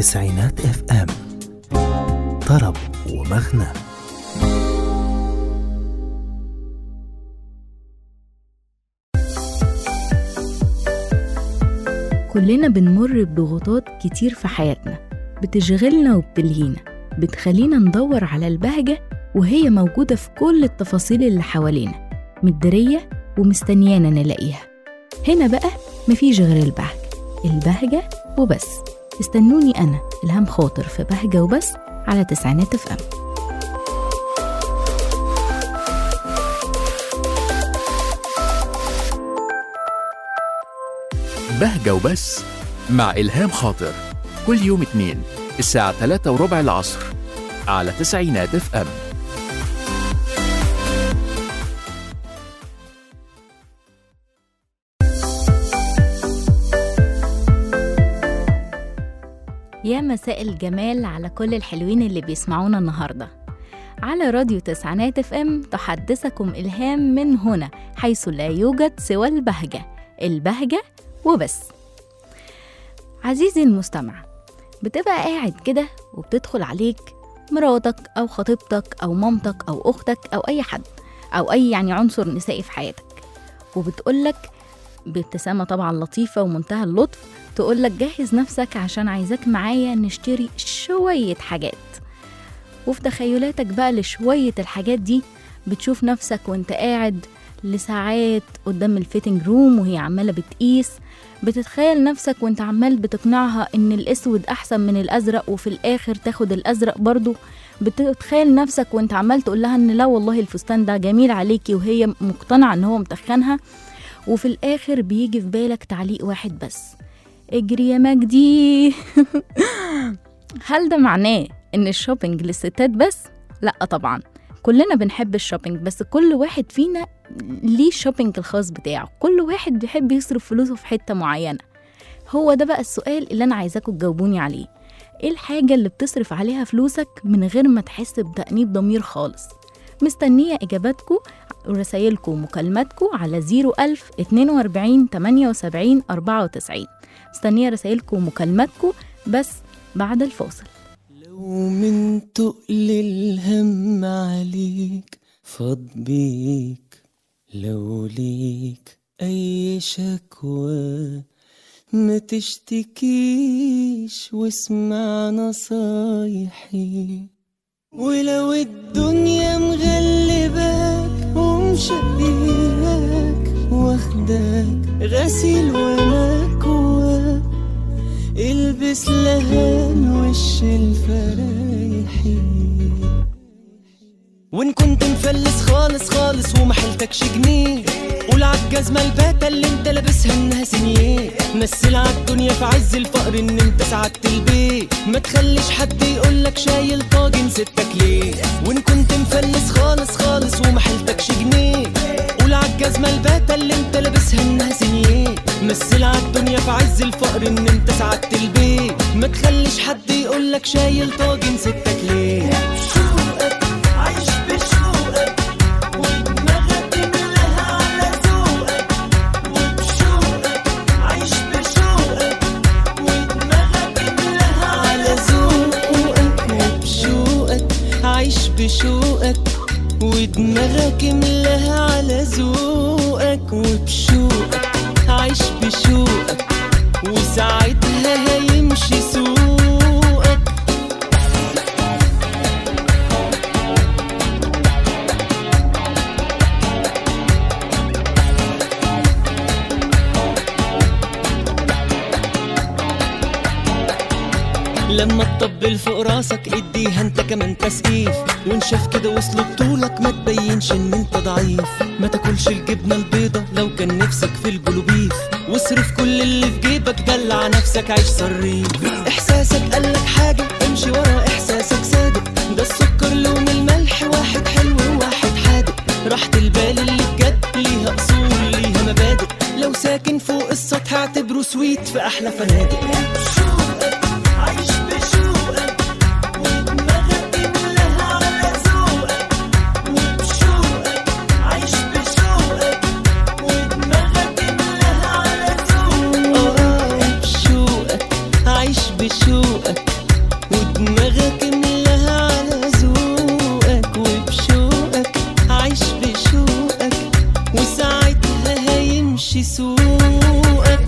تسعينات اف ام طرب ومغنى كلنا بنمر بضغوطات كتير في حياتنا بتشغلنا وبتلهينا بتخلينا ندور على البهجة وهي موجودة في كل التفاصيل اللي حوالينا متدارية ومستنيانا نلاقيها هنا بقى مفيش غير البهجة البهجة وبس استنوني أنا إلهام خاطر في بهجة وبس على تسعينات اف ام بهجة وبس مع إلهام خاطر كل يوم اثنين الساعة 3 وربع العصر على تسعينات اف ام يا مساء الجمال على كل الحلوين اللي بيسمعونا النهارده على راديو تسعينات اف ام تحدثكم الهام من هنا حيث لا يوجد سوى البهجه البهجه وبس عزيزي المستمع بتبقى قاعد كده وبتدخل عليك مراتك او خطيبتك او مامتك او اختك او اي حد او اي يعني عنصر نسائي في حياتك وبتقولك بابتسامة طبعا لطيفة ومنتهى اللطف تقولك جهز نفسك عشان عايزاك معايا نشتري شوية حاجات وفي تخيلاتك بقى لشوية الحاجات دي بتشوف نفسك وانت قاعد لساعات قدام الفيتنج روم وهي عمالة بتقيس بتتخيل نفسك وانت عمال بتقنعها ان الاسود احسن من الازرق وفي الاخر تاخد الازرق برضو بتتخيل نفسك وانت عمال تقول لها ان لا والله الفستان ده جميل عليكي وهي مقتنعة ان هو متخنها وفي الاخر بيجي في بالك تعليق واحد بس اجري يا مجدي هل ده معناه ان الشوبينج للستات بس لا طبعا كلنا بنحب الشوبينج بس كل واحد فينا ليه الشوبينج الخاص بتاعه كل واحد بيحب يصرف فلوسه في حتة معينة هو ده بقى السؤال اللي أنا عايزاكم تجاوبوني عليه إيه الحاجة اللي بتصرف عليها فلوسك من غير ما تحس بتأنيب ضمير خالص مستنية إجاباتكم ورسايلكم ومكالماتكم على 01000 42 78 94 مستنية رسايلكم ومكالماتكم بس بعد الفاصل لو من تقل الهم عليك فاض بيك لو ليك أي شكوى ما تشتكيش واسمع نصايحي ولو الدنيا مغلباك ومشقياك واخداك غسيل ومكواك البس لهان وش الفرايحي وان كنت مفلس خالص خالص وما حيلتكش جنيه قول عالجزمة الباتة اللي انت لابسها انها سنيه مثل عالدنيا في عز الفقر ان انت سعدت البيت ما تخليش حد يقولك شايل طاجن ستك ليه وان كنت مفلس خالص خالص وما حيلتكش جنيه قول عالجزمة الباتة اللي انت لابسها انها سنيه مثل عالدنيا في عز الفقر ان انت سعدت البيت ما تخليش حد يقولك شايل طاجن ستك ليه شوقك عايش بشوقك ودماغك ملاها على ذوقك وبشوقك عايش بشوقك ودماغك ملاها على ذوقك وبشوقك عايش بشوقك ودماغك ملاها على ذوقك وبشوقك عايش بشوقك وساعتها هيمشي سوقك لما تطبل فوق راسك اديها انت كمان تسقيف وان شاف كده وصل بطولك ما تبينش ان انت ضعيف ما تاكلش الجبنه البيضه لو كان نفسك في البلوبيف واصرف كل اللي في جيبك دلع نفسك عيش صريف احساسك قالك حاجه امشي ورا احساسك صادق ده السكر لون الملح واحد حلو وواحد حادق راحة البال اللي بجد ليها اصول ليها مبادئ لو ساكن فوق السطح اعتبره سويت في احلى فنادق عايش بشوقك ودماغك ملاها على ذوقك وبشوقك عايش بشوقك ودماغك ملاها على ذوقك بشوقك عايش بشوقك ذوقك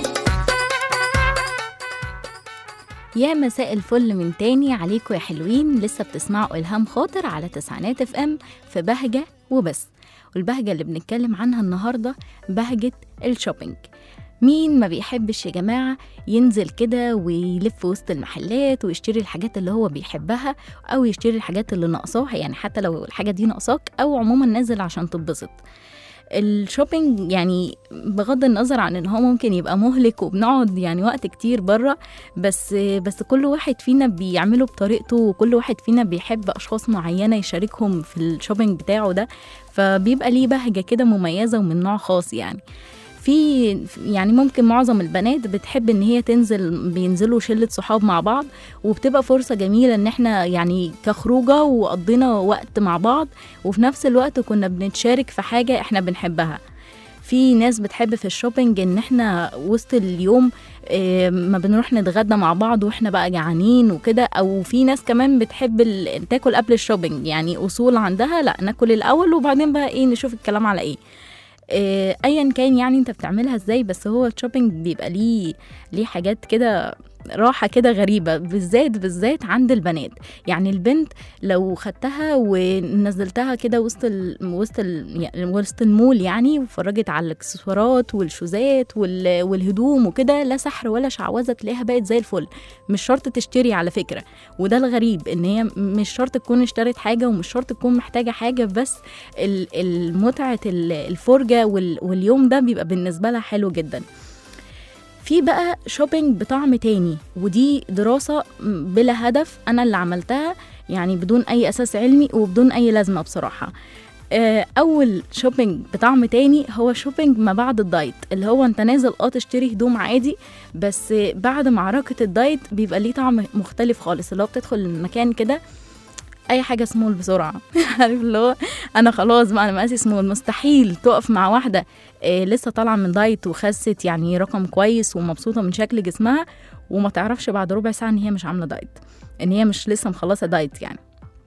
يا مساء الفل من تاني عليكم يا حلوين لسه بتسمعوا إلهام خاطر على تسعينات اف ام في بهجة وبس والبهجة اللي بنتكلم عنها النهاردة بهجة الشوبينج مين ما بيحبش يا جماعة ينزل كده ويلف وسط المحلات ويشتري الحاجات اللي هو بيحبها أو يشتري الحاجات اللي ناقصاها يعني حتى لو الحاجة دي ناقصاك أو عموما نازل عشان تتبسط الشوبينج يعني بغض النظر عن ان هو ممكن يبقى مهلك وبنقعد يعني وقت كتير بره بس بس كل واحد فينا بيعمله بطريقته وكل واحد فينا بيحب اشخاص معينه يشاركهم في الشوبينج بتاعه ده فبيبقى ليه بهجه كده مميزه ومن نوع خاص يعني في يعني ممكن معظم البنات بتحب ان هي تنزل بينزلوا شله صحاب مع بعض وبتبقى فرصه جميله ان احنا يعني كخروجه وقضينا وقت مع بعض وفي نفس الوقت كنا بنتشارك في حاجه احنا بنحبها في ناس بتحب في الشوبينج ان احنا وسط اليوم آه، ما بنروح نتغدى مع بعض واحنا بقى جعانين وكده او في ناس كمان بتحب ال- تاكل قبل الشوبينج يعني اصول عندها لا ناكل الاول وبعدين بقى ايه نشوف الكلام على ايه آه، ايا كان يعني انت بتعملها ازاي بس هو الشوبينج بيبقى ليه ليه حاجات كده راحة كده غريبة بالذات بالذات عند البنات يعني البنت لو خدتها ونزلتها كده وسط ال... وسط ال... يعني وسط المول يعني وفرجت على الاكسسوارات والشوزات وال... والهدوم وكده لا سحر ولا شعوذة تلاقيها بقت زي الفل مش شرط تشتري على فكرة وده الغريب ان هي مش شرط تكون اشترت حاجة ومش شرط تكون محتاجة حاجة بس ال- المتعة ال- الفرجة وال... واليوم ده بيبقى بالنسبة لها حلو جدا في بقى شوبينج بطعم تاني ودي دراسة م- بلا هدف أنا اللي عملتها يعني بدون أي أساس علمي وبدون أي لازمة بصراحة آه، أول شوبينج بطعم تاني هو شوبينج ما بعد الدايت اللي هو أنت نازل اه تشتري هدوم عادي بس بعد معركة الدايت بيبقى ليه طعم مختلف خالص اللي هو بتدخل المكان كده اي حاجه سمول بسرعه عارف اللي هو انا خلاص بقى انا مقاسي سمول مستحيل تقف مع واحده إيه لسه طالعه من دايت وخست يعني رقم كويس ومبسوطه من شكل جسمها وما تعرفش بعد ربع ساعه ان هي مش عامله دايت ان هي مش لسه مخلصه دايت يعني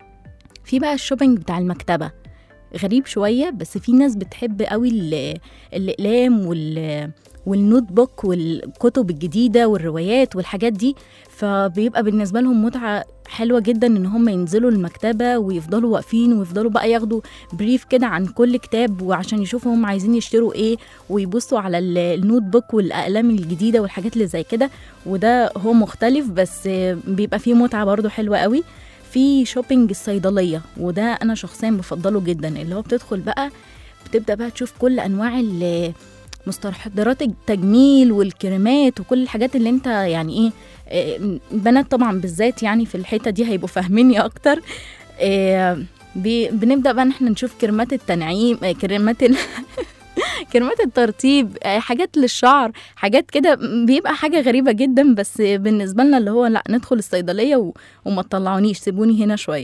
في بقى الشوبينج بتاع المكتبه غريب شويه بس في ناس بتحب قوي ال- الاقلام وال والنوت بوك والكتب الجديده والروايات والحاجات دي فبيبقى بالنسبه لهم متعه حلوه جدا ان هم ينزلوا المكتبه ويفضلوا واقفين ويفضلوا بقى ياخدوا بريف كده عن كل كتاب وعشان يشوفوا هم عايزين يشتروا ايه ويبصوا على ال- النوت بوك والاقلام الجديده والحاجات اللي زي كده وده هو مختلف بس بيبقى فيه متعه برضو حلوه قوي في شوبينج الصيدليه وده انا شخصيا بفضله جدا اللي هو بتدخل بقى بتبدا بقى تشوف كل انواع ال- مستحضرات التجميل والكريمات وكل الحاجات اللي انت يعني ايه آه، بنات طبعا بالذات يعني في الحته دي هيبقوا فاهميني اكتر آه، بي- بنبدا بقى ان احنا نشوف كريمات التنعيم آه، كريمات ال... كريمات الترطيب آه، حاجات للشعر حاجات كده بيبقى حاجه غريبه جدا بس بالنسبه لنا اللي هو لا ندخل الصيدليه و... وما تطلعونيش سيبوني هنا شويه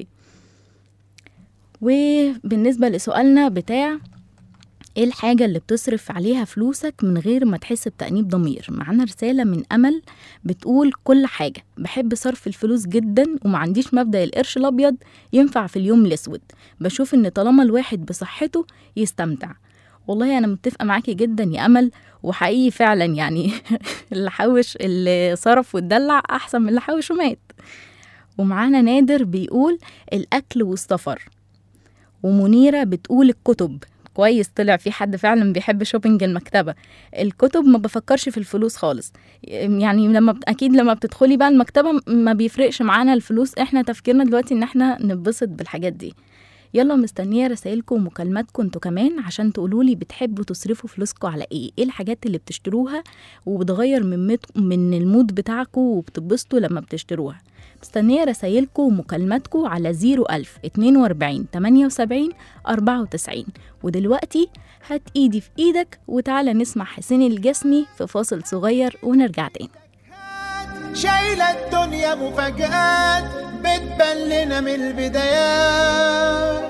وبالنسبه لسؤالنا بتاع ايه الحاجة اللي بتصرف عليها فلوسك من غير ما تحس بتأنيب ضمير معانا رسالة من أمل بتقول كل حاجة بحب صرف الفلوس جدا وما عنديش مبدأ القرش الأبيض ينفع في اليوم الأسود بشوف إن طالما الواحد بصحته يستمتع والله أنا متفقة معاكي جدا يا أمل وحقيقي فعلا يعني اللي حوش اللي صرف واتدلع أحسن من اللي حوش ومات ومعانا نادر بيقول الأكل والسفر ومنيرة بتقول الكتب كويس طلع في حد فعلا بيحب شوبينج المكتبة الكتب ما بفكرش في الفلوس خالص يعني لما بت- اكيد لما بتدخلي بقى المكتبة ما بيفرقش معانا الفلوس احنا تفكيرنا دلوقتي ان احنا نتبسط بالحاجات دي يلا مستنية رسائلكم ومكالماتكم انتوا كمان عشان تقولولي بتحبوا تصرفوا فلوسكم على ايه ايه الحاجات اللي بتشتروها وبتغير من مت... من المود بتاعكم وبتتبسطوا لما بتشتروها مستنية رسائلكم ومكالماتكم على 01000 42 78 94 ودلوقتي هات ايدي في ايدك وتعالى نسمع حسين الجسمي في فاصل صغير ونرجع تاني شايلة الدنيا مفاجآت بتبان لنا من البدايات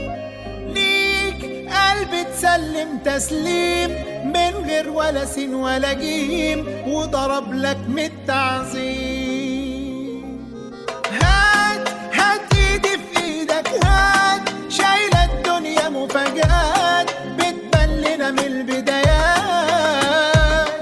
ليك قلب تسلم تسليم من غير ولا سين ولا جيم وضرب لك من التعظيم هات هات ايدي في ايدك هات شايلة الدنيا مفاجآت بتبان لنا من البدايات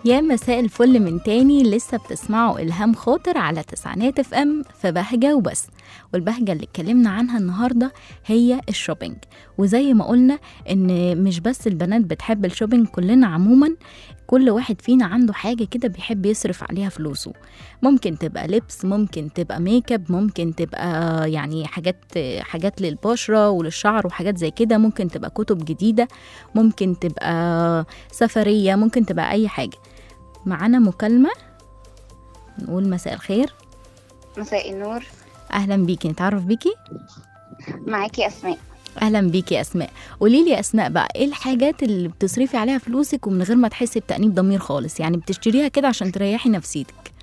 يا مساء الفل من تاني لسه بتسمعوا إلهام خاطر على تسعينات اف ام في بهجة وبس والبهجة اللي اتكلمنا عنها النهاردة هي الشوبينج وزي ما قلنا ان مش بس البنات بتحب الشوبينج كلنا عموما كل واحد فينا عنده حاجة كده بيحب يصرف عليها فلوسه ممكن تبقى لبس ممكن تبقى ميك اب ممكن تبقى يعني حاجات حاجات للبشرة وللشعر وحاجات زي كده ممكن تبقى كتب جديدة ممكن تبقى سفرية ممكن تبقى أي حاجة معانا مكالمة نقول مساء الخير مساء النور أهلا بيكي نتعرف بيكي معاكي اسماء أهلا بيكي يا أسماء قولي لي يا أسماء بقى إيه الحاجات اللي بتصرفي عليها فلوسك ومن غير ما تحسي بتأنيب ضمير خالص يعني بتشتريها كده عشان تريحي نفسيتك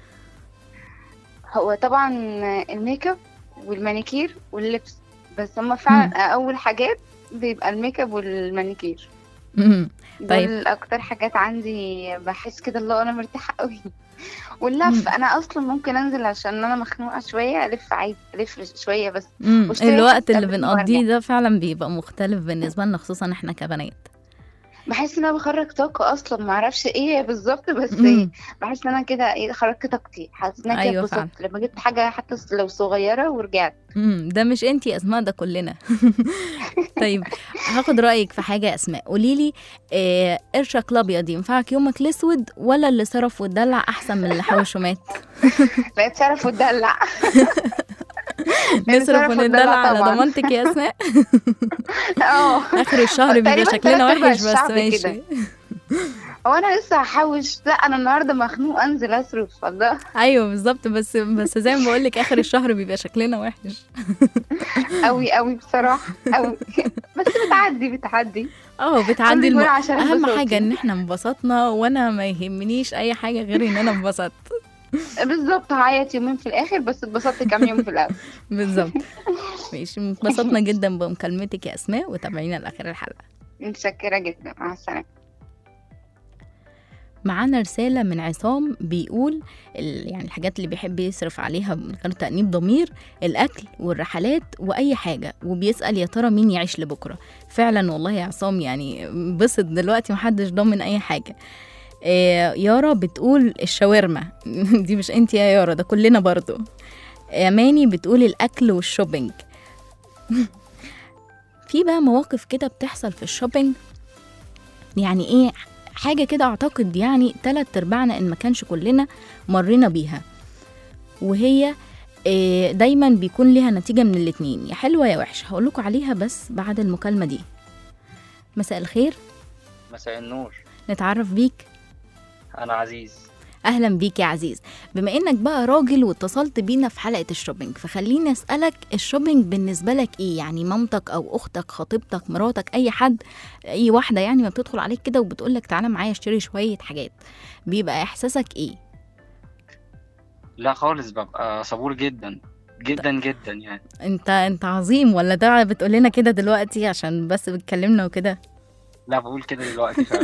هو طبعا الميك اب والمانيكير واللبس بس هما فعلا اول حاجات بيبقى الميك اب والمانيكير امم دول طيب. اكتر حاجات عندي بحس كده اللي هو انا مرتاحه قوي واللف انا اصلا ممكن انزل عشان انا مخنوقه شويه الف عادي الف شويه بس امم واشتري الوقت حتى اللي قبل ما بنقضيه أرجع. ده فعلا بيبقى مختلف بالنسبة لنا خصوصا احنا كبنات بحس ان انا بخرج طاقه اصلا ما اعرفش ايه بالظبط بس مم. بحس ان انا كده ايه خرجت طاقتي حاسه ان انا أيوة كده فعلا. اتبسطت لما جبت حاجه حتى لو صغيره ورجعت امم ده مش انتي يا اسماء ده كلنا طيب هاخد رايك في حاجه يا اسماء قولي لي آه قرشك الابيض ينفعك يومك الاسود ولا اللي صرف واتدلع احسن من اللي حوش ومات لا اتصرف واتدلع نصرف صرف ونتدلع واتدلع على طبعاً. ضمانتك يا اسماء اه اخر الشهر بيبقى تقريباً شكلنا تلات أرباع وحش بس الشعب ماشي كده. هو انا لسه هحوش لا انا النهارده مخنوق انزل اصرف الله ايوه بالظبط بس بس زي ما بقول لك اخر الشهر بيبقى شكلنا وحش قوي قوي بصراحه قوي بس بتعدي بتعدي اه كله بتعدي الم... بيقول عشان اهم انبساطي. حاجه ان احنا انبسطنا وانا ما يهمنيش اي حاجه غير ان انا انبسطت بالظبط هعيط يومين في الاخر بس اتبسطت كام يوم في الاول بالظبط ماشي انبسطنا جدا بمكالمتك يا اسماء وتابعينا لاخر الحلقه متشكره جدا مع السلامه معانا رسالة من عصام بيقول ال- يعني الحاجات اللي بيحب يصرف عليها من غير تأنيب ضمير الأكل والرحلات وأي حاجة وبيسأل يا ترى مين يعيش لبكرة فعلا والله يا عصام يعني بسط دلوقتي محدش ضامن أي حاجة آه، يارا بتقول الشاورما دي مش انت يا يارا ده كلنا برضو أماني بتقول الأكل والشوبينج في بقى مواقف كده بتحصل في الشوبينج يعني ايه حاجة كده أعتقد يعني تلات أرباعنا إن ما كانش كلنا مرينا بيها وهي آه، دايما بيكون ليها نتيجة من الاتنين يا حلوة يا وحشة هقولكوا عليها بس بعد المكالمة دي مساء الخير مساء النور نتعرف بيك انا عزيز أهلا بيك يا عزيز بما إنك بقى راجل واتصلت بينا في حلقة الشوبينج فخليني أسألك الشوبينج بالنسبة لك إيه يعني مامتك أو أختك خطيبتك مراتك أي حد أي واحدة يعني ما بتدخل عليك كده وبتقولك تعالى معايا اشتري شوية حاجات بيبقى إحساسك إيه لا خالص ببقى صبور جدا جدا جدا يعني انت انت عظيم ولا ده بتقول لنا كده دلوقتي عشان بس بتكلمنا وكده لا بقول كده دلوقتي فعلا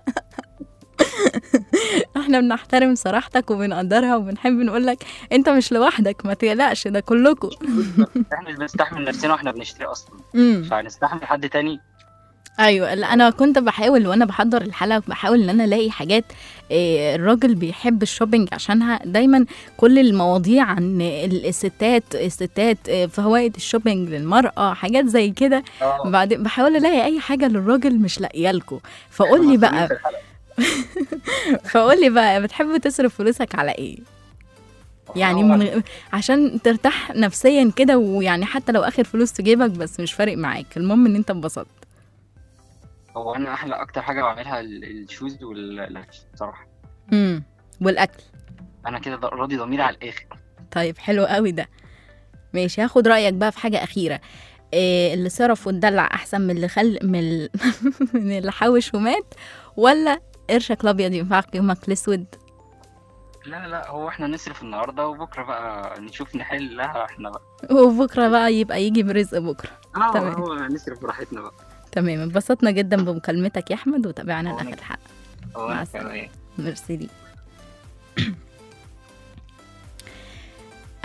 احنا بنحترم صراحتك وبنقدرها وبنحب نقول لك انت مش لوحدك ما تقلقش ده كلكم احنا مش بنستحمل نفسنا واحنا بنشتري اصلا امم فهنستحمل حد تاني ايوه لا انا كنت بحاول وانا بحضر الحلقه بحاول ان انا الاقي حاجات آه، الراجل بيحب الشوبينج عشانها دايما كل المواضيع عن ال- الستات الستات آه، فوائد الشوبينج للمراه حاجات زي كده اه بعدين بحاول الاقي اي حاجه للراجل مش لاقيه لكم فقول لي بقى في الحلقة. فقول لي بقى بتحب تصرف فلوسك على ايه يعني هو- من عشان ترتاح نفسيا كده ويعني حتى لو اخر فلوس في جيبك بس مش فارق معاك المهم ان انت انبسطت هو انا احلى اكتر حاجه بعملها ال- الشوز والاكل بصراحه امم والاكل انا كده راضي ضميري على الاخر طيب حلو قوي ده ماشي هاخد رايك بقى في حاجه اخيره إيه اللي صرف واتدلع احسن من اللي خل من ال... من اللي حوش ومات ولا قرشك الابيض ينفعك يومك الاسود لا لا هو احنا نصرف النهارده وبكره بقى نشوف نحلها احنا بقى وبكره بقى يبقى يجي برزق بكره اه تمام. هو نصرف براحتنا بقى تمام انبسطنا جدا بمكالمتك يا احمد وتابعنا وأنا لاخر الحلقه هو مع أنا السلامة. كمان. ميرسي ليك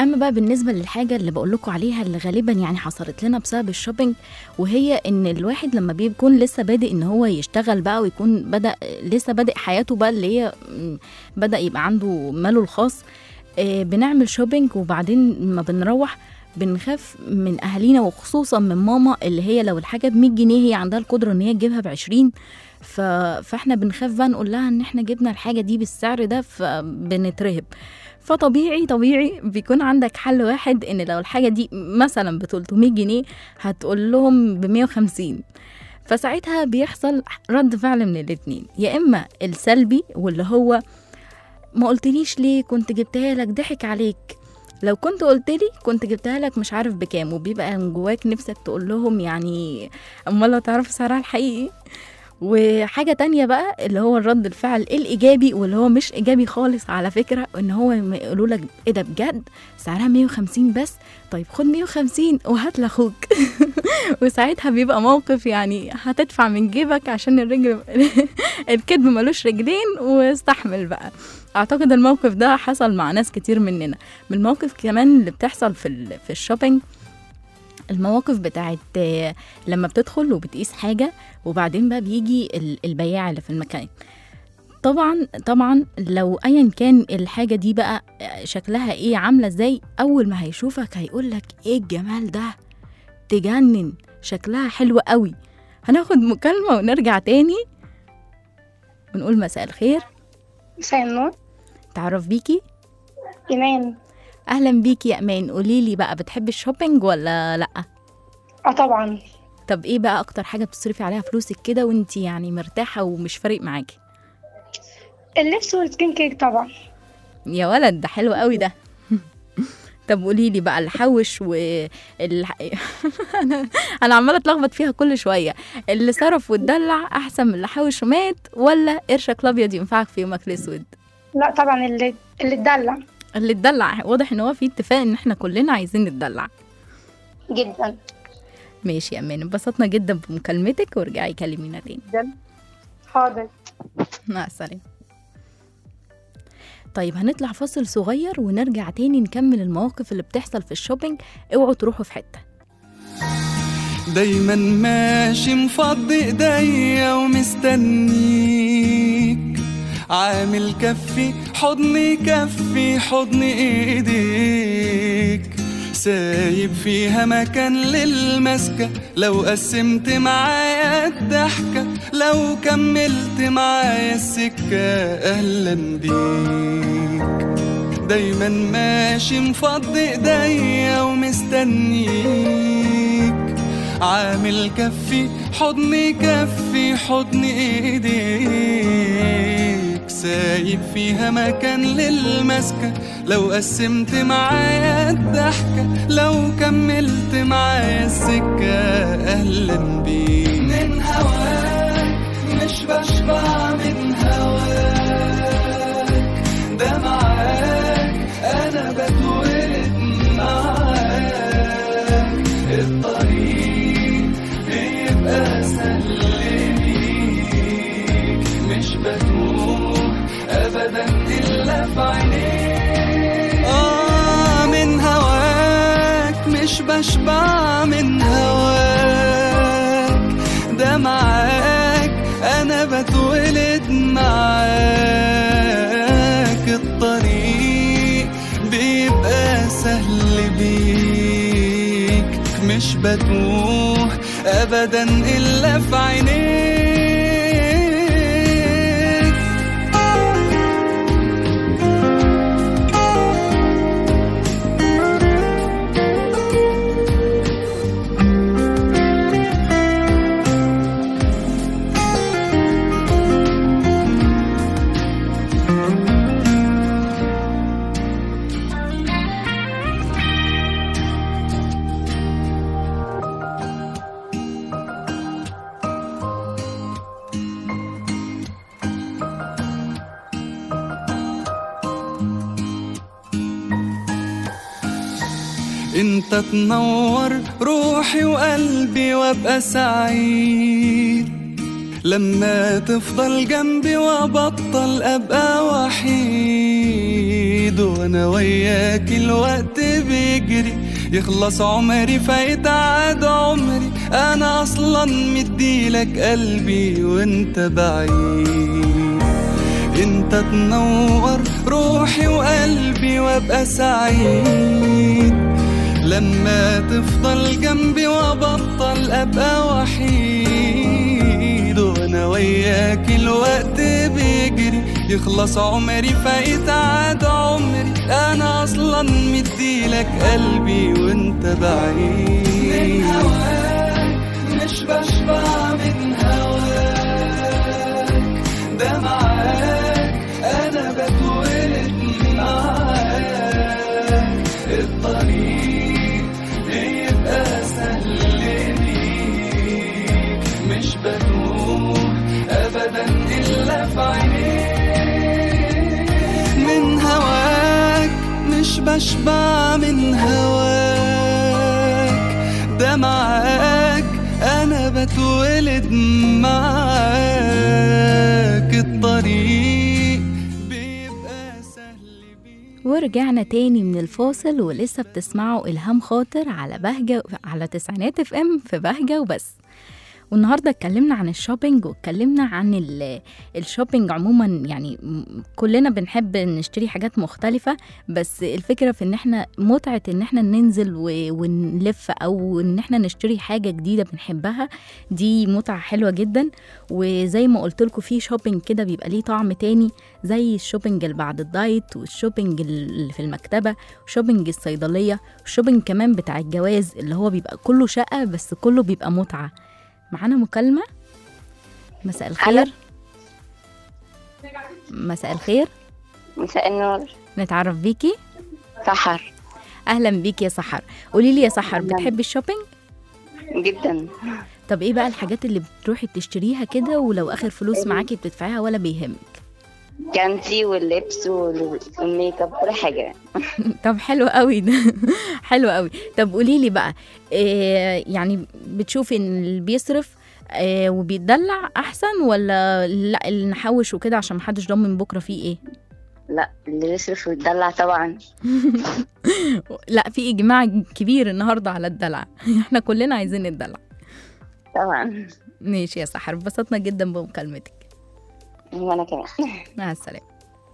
اما بقى بالنسبه للحاجه اللي بقول لكم عليها اللي غالبا يعني حصلت لنا بسبب الشوبينج وهي ان الواحد لما بيكون لسه بادئ ان هو يشتغل بقى ويكون بدا لسه بادئ حياته بقى اللي هي م، بدا يبقى عنده ماله الخاص آه، بنعمل شوبينج وبعدين لما بنروح بنخاف من اهالينا وخصوصا من ماما اللي هي لو الحاجه ب 100 جنيه هي عندها القدره ان هي تجيبها ب 20 ف... فاحنا بنخاف بقى نقول لها ان احنا جبنا الحاجه دي بالسعر ده فبنترهب فطبيعي طبيعي بيكون عندك حل واحد ان لو الحاجه دي مثلا ب 300 جنيه هتقول لهم ب 150 فساعتها بيحصل رد فعل من الاتنين يا اما السلبي واللي هو ما قلتليش ليه كنت جبتها لك ضحك عليك لو كنت قلت لي كنت جبتها لك مش عارف بكام وبيبقى من جواك نفسك تقول لهم يعني امال لو تعرف سعرها الحقيقي وحاجة تانية بقى اللي هو الرد الفعل الإيجابي واللي هو مش إيجابي خالص على فكرة إن هو لما يقولوا لك إيه ده بجد سعرها 150 بس طيب خد 150 وهات لأخوك وساعتها بيبقى موقف يعني هتدفع من جيبك عشان الرجل الكذب ملوش رجلين واستحمل بقى اعتقد الموقف ده حصل مع ناس كتير مننا من المواقف كمان اللي بتحصل في ال- في الشوبينج المواقف بتاعت آه، لما بتدخل وبتقيس حاجة وبعدين بقى بيجي ال- البياع اللي في المكان طبعا طبعا لو ايا كان الحاجة دي بقى آه، شكلها ايه عاملة ازاي اول ما هيشوفك هيقولك ايه الجمال ده تجنن شكلها حلو قوي هناخد مكالمة ونرجع تاني ونقول مساء الخير مساء النور تعرف بيكي إيمان اهلا بيكي يا امان قولي لي بقى بتحبي الشوبينج ولا لا اه طبعا طب ايه بقى اكتر حاجه بتصرفي عليها فلوسك كده وانت يعني مرتاحه ومش فارق معاكي اللبس والسكين كيك طبعا يا ولد ده حلو قوي ده طب قولي لي بقى الحوش و ال... انا انا عماله اتلخبط فيها كل شويه اللي صرف واتدلع احسن من اللي حوش ومات ولا قرشك الابيض ينفعك في يومك الاسود لا طبعا اللي اللي اتدلع اللي اتدلع واضح ان هو في اتفاق ان احنا كلنا عايزين نتدلع جدا ماشي يا امان انبسطنا جدا بمكالمتك وارجعي كلمينا تاني حاضر مع السلامة طيب هنطلع فاصل صغير ونرجع تاني نكمل المواقف اللي بتحصل في الشوبينج اوعوا تروحوا في حتة دايما ماشي مفضي ايديا ومستنيك عامل كفي حضني كفي حضن ايديك سايب فيها مكان للمسكة لو قسمت معايا الضحكة لو كملت معايا السكة أهلا بيك دايما ماشي مفضي ايديا ومستنيك عامل كفي حضني كفي حضن ايديك سايب فيها مكان للمسكة لو قسمت معايا الضحكة لو كملت معايا السكة أهلا بيك من هواك مش بشبع من هواك ده معاك أنا بتولد معاك الطريق بيبقى سهل ليك مش بتوه أبدا إلا في عينيك آه من هواك مش بشبع من هواك ده معاك أنا بتولد معاك الطريق بيبقى سهل بيك مش بتوه أبدا إلا في عينيك انت تنور روحي وقلبي وابقى سعيد لما تفضل جنبي وابطل ابقى وحيد وانا وياك الوقت بيجري يخلص عمري فيتعاد عمري انا اصلا مديلك قلبي وانت بعيد انت تنور روحي وقلبي وابقى سعيد لما تفضل جنبي وابطل ابقى وحيد وانا وياك الوقت بيجري يخلص عمري فيتعاد عمري انا اصلا مديلك قلبي وانت بعيد من هواك مش بشبع من هواك ده معاك انا بتولد معاك الطريق بيبقى سهل بيك مش بتوه ابدا الا في عينيك من هواك مش بشبع من هواك ده معاك انا بتولد معاك الطريق بيبقى سهل بيك ورجعنا تاني من الفاصل ولسه بتسمعوا إلهام خاطر على بهجة على تسعينات اف ام في بهجة وبس والنهارده اتكلمنا عن الشوبينج واتكلمنا عن ال- الشوبينج عموما يعني م- كلنا بنحب نشتري حاجات مختلفة بس الفكرة في ان احنا متعة ان احنا ننزل و- ونلف او ان احنا نشتري حاجة جديدة بنحبها دي متعة حلوة جدا وزي ما قلت لكم في شوبينج كده بيبقى ليه طعم تاني زي الشوبينج اللي بعد الدايت والشوبينج اللي في المكتبة وشوبينج الصيدلية والشوبينج كمان بتاع الجواز اللي هو بيبقى كله شقة بس كله بيبقى متعة معانا مكالمة مساء الخير مساء الخير مساء النور نتعرف بيكي سحر اهلا بيكي يا سحر قولي لي يا سحر أهلاً. بتحبي الشوبينج جدا طب ايه بقى الحاجات اللي بتروحي تشتريها كده ولو اخر فلوس معاكي بتدفعيها ولا بيهمك كانتي واللبس وال- والميك اب كل حاجة طب حلو قوي ده حلو قوي طب قولي لي بقى إيه يعني بتشوفي ان اللي بيصرف إيه وبيتدلع احسن ولا لا اللي نحوش وكده عشان محدش ضامن بكره فيه ايه لا اللي يصرف ويتدلع طبعا لا في اجماع كبير النهارده على الدلع احنا كلنا عايزين الدلع طبعا ماشي يا سحر انبسطنا جدا بمكالمتك وانا كمان مع السلامة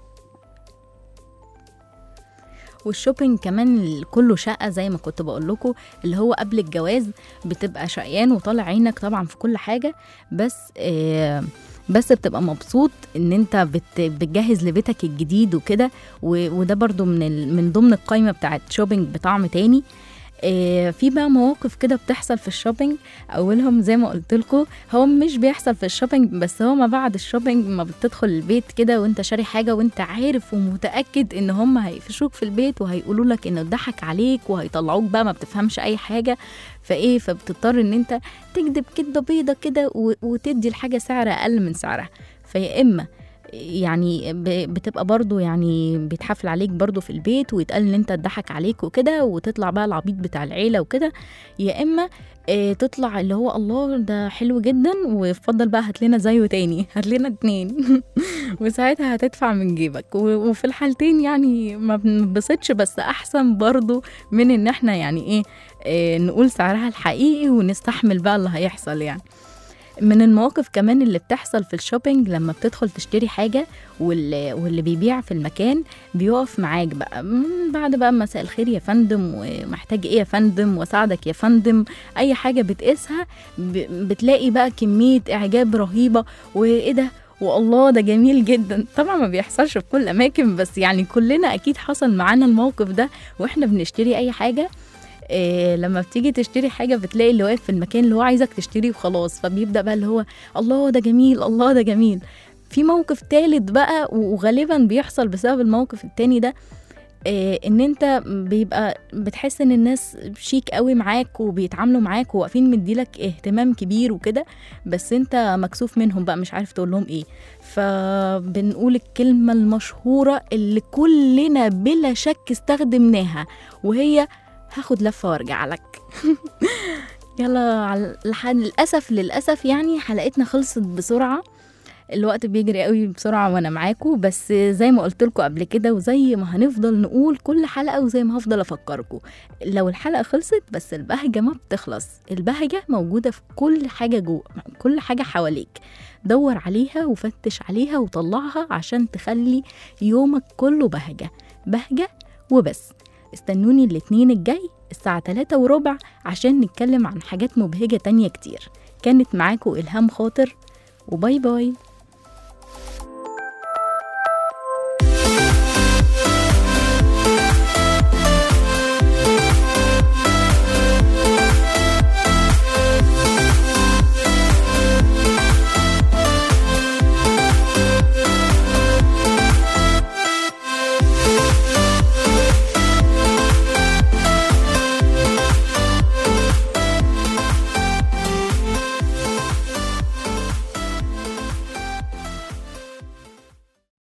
والشوبينج كمان اللي كله شقة زي ما كنت بقول لكم اللي هو قبل الجواز بتبقى شقيان وطالع عينك طبعا في كل حاجة بس آه بس بتبقى مبسوط ان انت بت بتجهز لبيتك الجديد وكده و- وده برضو من ال من ضمن القائمة بتاعت شوبينج بطعم تاني آه، في بقى مواقف كده بتحصل في الشوبينج اولهم زي ما قلت لكم هو مش بيحصل في الشوبينج بس هو ما بعد الشوبينج ما بتدخل البيت كده وانت شاري حاجه وانت عارف ومتاكد ان هم هيقفشوك في البيت وهيقولوا لك انه ضحك عليك وهيطلعوك بقى ما بتفهمش اي حاجه فايه فبتضطر ان انت تكذب كدبه بيضه كده و- وتدي الحاجه سعر اقل من سعرها فيا اما يعني ب- بتبقى برضو يعني بيتحفل عليك برضو في البيت ويتقال ان انت اتضحك عليك وكده وتطلع بقى العبيط بتاع العيله وكده يا اما آه، تطلع اللي هو الله ده حلو جدا وفضل بقى هات لنا زيه تاني هات لنا اتنين وساعتها هتدفع من جيبك و- وفي الحالتين يعني ما بنبسطش بس احسن برضو من ان احنا يعني ايه آه، نقول سعرها الحقيقي ونستحمل بقى اللي هيحصل يعني من المواقف كمان اللي بتحصل في الشوبينج لما بتدخل تشتري حاجة واللي, واللي بيبيع في المكان بيقف معاك بقى من بعد بقى مساء الخير يا فندم ومحتاج ايه يا فندم واساعدك يا فندم اي حاجة بتقيسها ب- بتلاقي بقى كمية اعجاب رهيبة وايه ده والله ده جميل جدا طبعا ما بيحصلش في كل الاماكن بس يعني كلنا اكيد حصل معانا الموقف ده واحنا بنشتري اي حاجة إيه لما بتيجي تشتري حاجة بتلاقي اللي واقف في المكان اللي هو عايزك تشتري وخلاص فبيبدأ بقى اللي هو الله ده جميل الله ده جميل في موقف تالت بقى وغالبا بيحصل بسبب الموقف التاني ده إيه ان انت بيبقى بتحس ان الناس شيك قوي معاك وبيتعاملوا معاك وواقفين مديلك اهتمام كبير وكده بس انت مكسوف منهم بقى مش عارف تقول لهم ايه فبنقول الكلمة المشهورة اللي كلنا بلا شك استخدمناها وهي هاخد لفة وارجع لك يلا على الح- للأسف للأسف يعني حلقتنا خلصت بسرعة الوقت بيجري قوي بسرعة وانا معاكم بس زي ما قلت لكم قبل كده وزي ما هنفضل نقول كل حلقة وزي ما هفضل افكركم لو الحلقة خلصت بس البهجة ما بتخلص البهجة موجودة في كل حاجة جوه كل حاجة حواليك دور عليها وفتش عليها وطلعها عشان تخلي يومك كله بهجة بهجة وبس استنوني الاتنين الجاي الساعة 3 وربع عشان نتكلم عن حاجات مبهجة تانية كتير كانت معاكم إلهام خاطر وباي باي